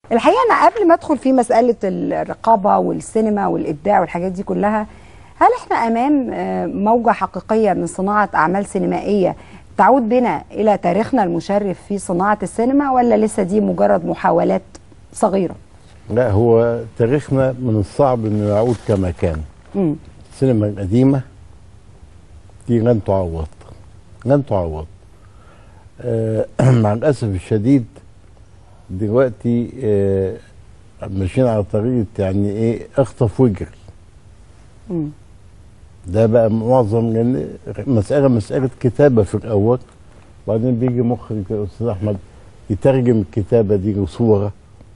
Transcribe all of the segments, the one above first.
الحقيقه انا قبل ما ادخل في مساله الرقابه والسينما والابداع والحاجات دي كلها هل احنا امام آه، موجه حقيقيه من صناعه اعمال سينمائيه تعود بنا الى تاريخنا المشرف في صناعه السينما ولا لسه دي مجرد محاولات صغيره؟ لا هو تاريخنا من الصعب انه يعود كما كان مم. السينما القديمه دي لن تعوض لن تعوض آه مع الاسف الشديد دلوقتي آه ماشيين على طريقه يعني ايه اخطف واجري مم. ده بقى معظم لان مساله مساله كتابه في الاول وبعدين بيجي مخرج يا استاذ احمد يترجم الكتابه دي لصوره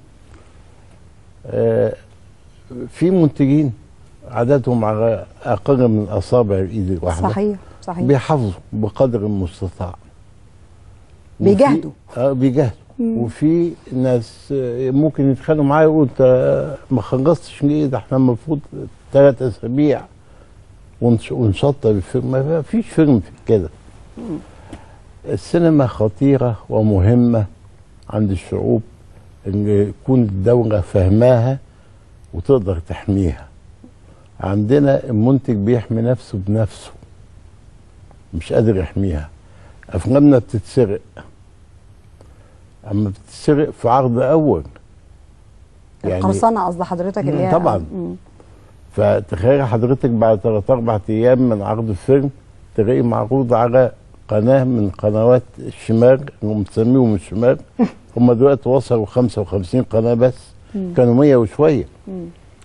آه في منتجين عددهم على اقل من اصابع الايد الواحده صحيح صحيح بيحافظوا بقدر المستطاع وفي- بيجاهدوا. اه بيجاهدوا مم. وفي ناس آه، ممكن يتخانقوا معايا يقولوا انت ما خلصتش ليه ده احنا المفروض ثلاث اسابيع ونش- ونشطب الفيلم ما فيش فيلم في كده السينما خطيره ومهمه عند الشعوب ان يكون الدوله فهماها وتقدر تحميها عندنا المنتج بيحمي نفسه بنفسه مش قادر يحميها افلامنا بتتسرق اما بتتسرق في عرض اول القرصنه قصد حضرتك اللي هي طبعا. مم. فتخيل حضرتك بعد ثلاث اربع ايام من عرض الفيلم تلاقيه معروض على قناه من قنوات الشمال اللي هم مسميهم الشمال هم دلوقتي وصلوا 55 قناه بس مم. كانوا 100 وشويه مم.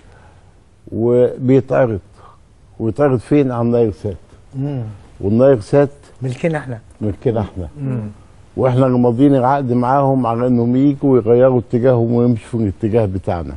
وبيتعرض ويتعرض فين على النايل سات مم. والنايل سات ملكنا احنا ملكنا احنا مم. واحنا اللي ماضيين العقد معاهم على انهم يجوا ويغيروا اتجاههم ويمشوا في الاتجاه بتاعنا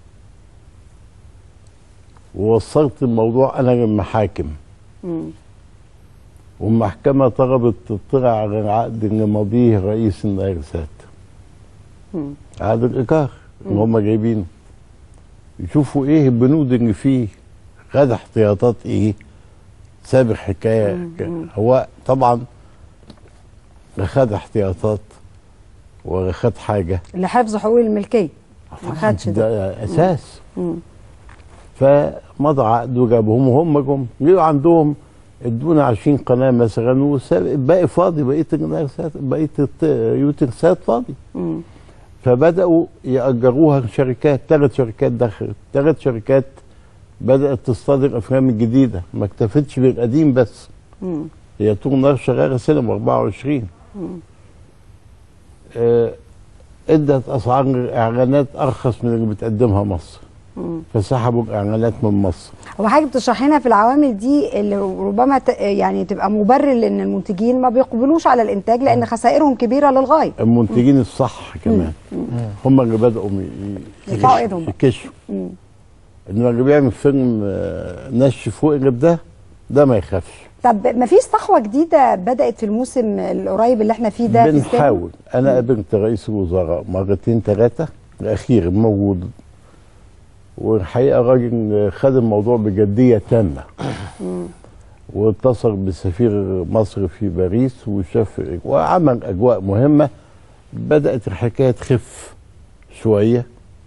ووصلت الموضوع انا للمحاكم مم. والمحكمة طلبت تطلع على العقد اللي ماضيه رئيس النيرسات مم. عقد الإيجار اللي هم جايبينه يشوفوا إيه البنود اللي فيه خد احتياطات إيه سابق حكاية مم. هو طبعا لا خد احتياطات ولا خد حاجة لحفظ حقوق الملكيه ما خدش ده ده أساس مم. فمضى عقد وجابهم وهم جم جيوا عندهم ادونا 20 قناه مثلا والباقي فاضي بقيه النرسات بقيه اليوترسات فاضي مم. فبداوا ياجروها لشركات ثلاث شركات دخلت ثلاث شركات بدات تصطدر الافلام الجديده ما اكتفتش بالقديم بس مم. هي طول نار شغاله سينما 24 مم. آه، ادت اسعار الاعلانات ارخص من اللي بتقدمها مصر مم. فسحبوا الاعلانات من مصر هو حاجه بتشرح لنا في العوامل دي اللي ربما ت... يعني تبقى مبرر لان المنتجين ما بيقبلوش على الانتاج لان خسائرهم كبيره للغايه المنتجين الصح كمان هم اللي بداوا ي- ي- يرفعوا ايدهم بقى. يكشفوا مم. انما اللي بيعمل فيلم آه، نش فوق الجب ده ده ما يخافش طب ما فيش صحوه جديده بدات في الموسم القريب اللي احنا فيه ده في السينما؟ بنحاول انا قابلت رئيس الوزراء مرتين ثلاثه الاخير موجود والحقيقه راجل خد الموضوع بجديه تامه واتصل بسفير مصر في باريس وشاف وعمل اجواء مهمه بدات الحكايه تخف شويه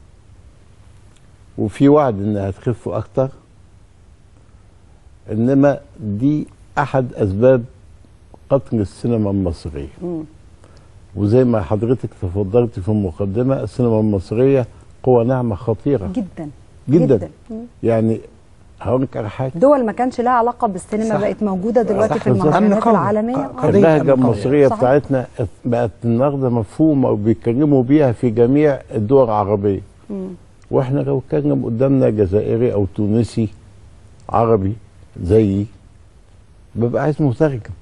وفي وعد انها تخف اكتر انما دي احد اسباب قتل السينما المصريه مم. وزي ما حضرتك تفضلت في المقدمه السينما المصريه قوه ناعمه خطيره جدا جدا, مم. يعني هقول لك على حاجه دول ما كانش لها علاقه بالسينما صح. بقت موجوده دلوقتي صح في بالظبط. أمن المهرجانات قومي. العالميه ق- آه. قضية اللهجه أمن قومي. المصريه صحيح. بتاعتنا بقت النهارده مفهومه وبيتكلموا بيها في جميع الدول العربيه مم. واحنا لو اتكلم قدامنا جزائري او تونسي عربي زيي ببقى عايز مترجم